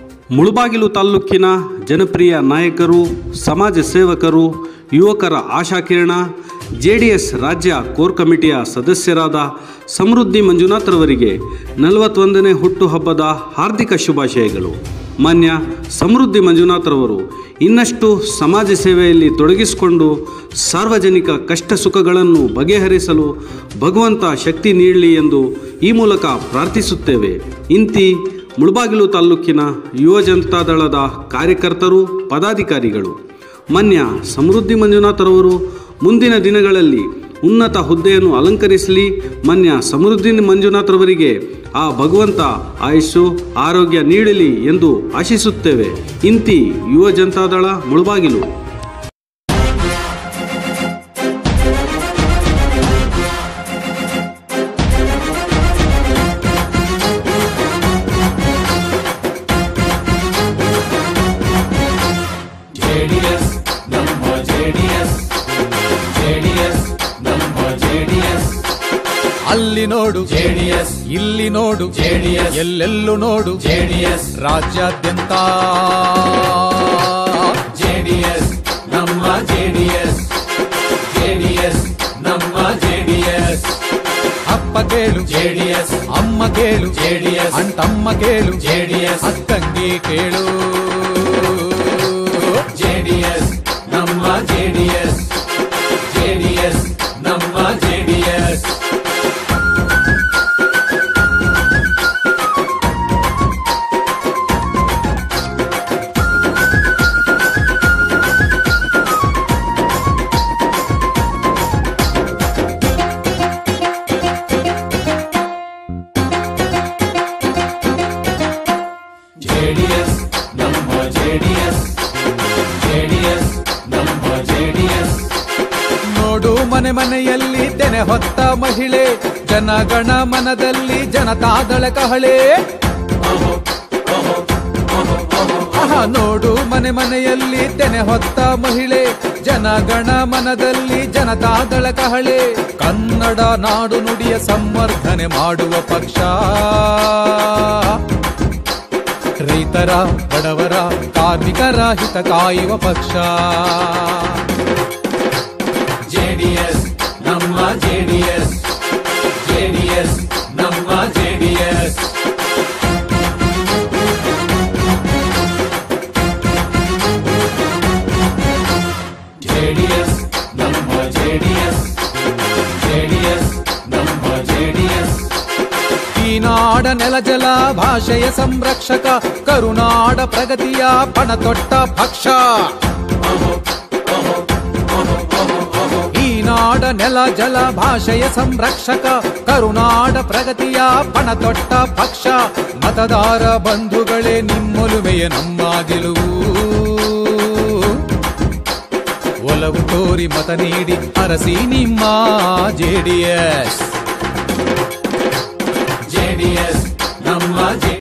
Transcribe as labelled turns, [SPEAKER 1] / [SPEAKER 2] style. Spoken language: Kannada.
[SPEAKER 1] ಮುಳುಬಾಗಿಲು ತಾಲ್ಲೂಕಿನ ಜನಪ್ರಿಯ ನಾಯಕರು ಸಮಾಜ ಸೇವಕರು ಯುವಕರ ಆಶಾಕಿರಣ ಜೆ ಡಿ ಎಸ್ ರಾಜ್ಯ ಕೋರ್ ಕಮಿಟಿಯ ಸದಸ್ಯರಾದ ಸಮೃದ್ಧಿ ಮಂಜುನಾಥ್ರವರಿಗೆ ನಲವತ್ತೊಂದನೇ ಹುಟ್ಟುಹಬ್ಬದ ಹಾರ್ದಿಕ ಶುಭಾಶಯಗಳು ಮಾನ್ಯ ಸಮೃದ್ಧಿ ಮಂಜುನಾಥ್ರವರು ಇನ್ನಷ್ಟು ಸಮಾಜ ಸೇವೆಯಲ್ಲಿ ತೊಡಗಿಸಿಕೊಂಡು ಸಾರ್ವಜನಿಕ ಕಷ್ಟ ಸುಖಗಳನ್ನು ಬಗೆಹರಿಸಲು ಭಗವಂತ ಶಕ್ತಿ ನೀಡಲಿ ಎಂದು ಈ ಮೂಲಕ ಪ್ರಾರ್ಥಿಸುತ್ತೇವೆ ಇಂತಿ ಮುಳಬಾಗಿಲು ತಾಲ್ಲೂಕಿನ ಯುವ ಜನತಾದಳದ ಕಾರ್ಯಕರ್ತರು ಪದಾಧಿಕಾರಿಗಳು ಮಾನ್ಯ ಸಮೃದ್ಧಿ ಮಂಜುನಾಥರವರು ಮುಂದಿನ ದಿನಗಳಲ್ಲಿ ಉನ್ನತ ಹುದ್ದೆಯನ್ನು ಅಲಂಕರಿಸಲಿ ಮಾನ್ಯ ಸಮೃದ್ಧಿ ಮಂಜುನಾಥರವರಿಗೆ ಆ ಭಗವಂತ ಆಯುಷ್ಯು ಆರೋಗ್ಯ ನೀಡಲಿ ಎಂದು ಆಶಿಸುತ್ತೇವೆ ಇಂತಿ ಯುವ ಜನತಾದಳ ಮುಳಬಾಗಿಲು
[SPEAKER 2] ಜೆಡಿಎಸ್ ನಮ್ಮ ಜೆಡಿಎಸ್ ಜೆಡಿಎಸ್ ನಮ್ಮ ಜೆಡಿಎಸ್
[SPEAKER 3] ಅಲ್ಲಿ ನೋಡು
[SPEAKER 2] ಜೆಡಿಎಸ್
[SPEAKER 3] ಇಲ್ಲಿ ನೋಡು
[SPEAKER 2] ಜೆಡಿಎಸ್
[SPEAKER 3] ಎಲ್ಲೆಲ್ಲೂ ನೋಡು
[SPEAKER 2] ಜೆಡಿಎಸ್
[SPEAKER 3] ರಾಜ್ಯಾದ್ಯಂತ
[SPEAKER 2] ಜೆಡಿಎಸ್ ನಮ್ಮ ಜೆಡಿಎಸ್ ಜೆಡಿಎಸ್ ನಮ್ಮ ಜೆಡಿಎಸ್
[SPEAKER 3] ಅಪ್ಪ ಕೇಳು
[SPEAKER 2] ಜೆಡಿಎಸ್
[SPEAKER 3] ಅಮ್ಮ ಕೇಳು
[SPEAKER 2] ಜೆಡಿಎಸ್
[SPEAKER 3] ಅಂತಮ್ಮ ಕೇಳು
[SPEAKER 2] ಜೆಡಿಎಸ್
[SPEAKER 3] ಅಕ್ಕಂಗೆ ಕೇಳು
[SPEAKER 2] ಜೆಡಿಎಸ್ ನಮ್ಮ ಜೆಡಿಎಸ್ ಜೆಡಿಎಸ್ ನಮ್ಮ ಜೆಡಿಎಸ್ ಜೆಡಿಎಸ್ ನಮ್ಮ ಜೆಡಿಎಸ್ ಜೆಡಿಎಸ್ ನಮ್ಮ ಜೆಡಿಎಸ್
[SPEAKER 3] ನೋಡು ಮನೆ ಮನೆಯಲ್ಲಿ ತೆನೆ ಹೊತ್ತ ಮಹಿಳೆ ಜನಗಣ ಮನದಲ್ಲಿ ಜನತಾದಳ ಕಹಳೆ ಆಹಾ ನೋಡು ಮನೆ ಮನೆಯಲ್ಲಿ ತೆನೆ ಹೊತ್ತ ಮಹಿಳೆ ಜನಗಣ ಮನದಲ್ಲಿ ಜನತಾದಳ ಕಹಳೆ ಕನ್ನಡ ನಾಡು ನುಡಿಯ ಸಂವರ್ಧನೆ ಮಾಡುವ ಪಕ್ಷ ರೈತರ ಬಡವರ ಕಾರ್ಮಿಕರ ಹಿತ ಕಾಯುವ ಪಕ್ಷ
[SPEAKER 2] ಜೆಡಿಎಸ್ ನಮ್ಮ ಜೆಡಿಎಸ್ ಜೆಡಿಎಸ್ ನಮ್ಮ ಜೆಡಿಎಸ್ ಜೆಡಿಎಸ್ ನಮ್ಮ ಜೆಡಿಎಸ್ ಜೆಡಿಎಸ್ ನಮ್ಮ ಜೆಡಿಎಸ್
[SPEAKER 3] ಈ ನಾಡ ನೆಲ ಜಲ ಭಾಷೆಯ ಸಂರಕ್ಷಕ ಕರುನಾಡ ಪ್ರಗತಿಯ ಪಣ ತೊಟ್ಟ ಪಕ್ಷ ಈ ನಾಡ ನೆಲ ಜಲ ಭಾಷೆಯ ಸಂರಕ್ಷಕ ಕರುನಾಡ ಪ್ರಗತಿಯ ಪಣ ತೊಟ್ಟ ಪಕ್ಷ ಮತದಾರ ಬಂಧುಗಳೇ ನಿಮ್ಮೊಲುಮೆಯ ನಮ್ಮ ಗೆಲುವು ಒಲವು ತೋರಿ ಮತ ನೀಡಿ ಅರಸಿ ನಿಮ್ಮ ಜೆಡಿಎಸ್
[SPEAKER 2] ಜೆಡಿಎಸ್ ನಮ್ಮ ಜೆ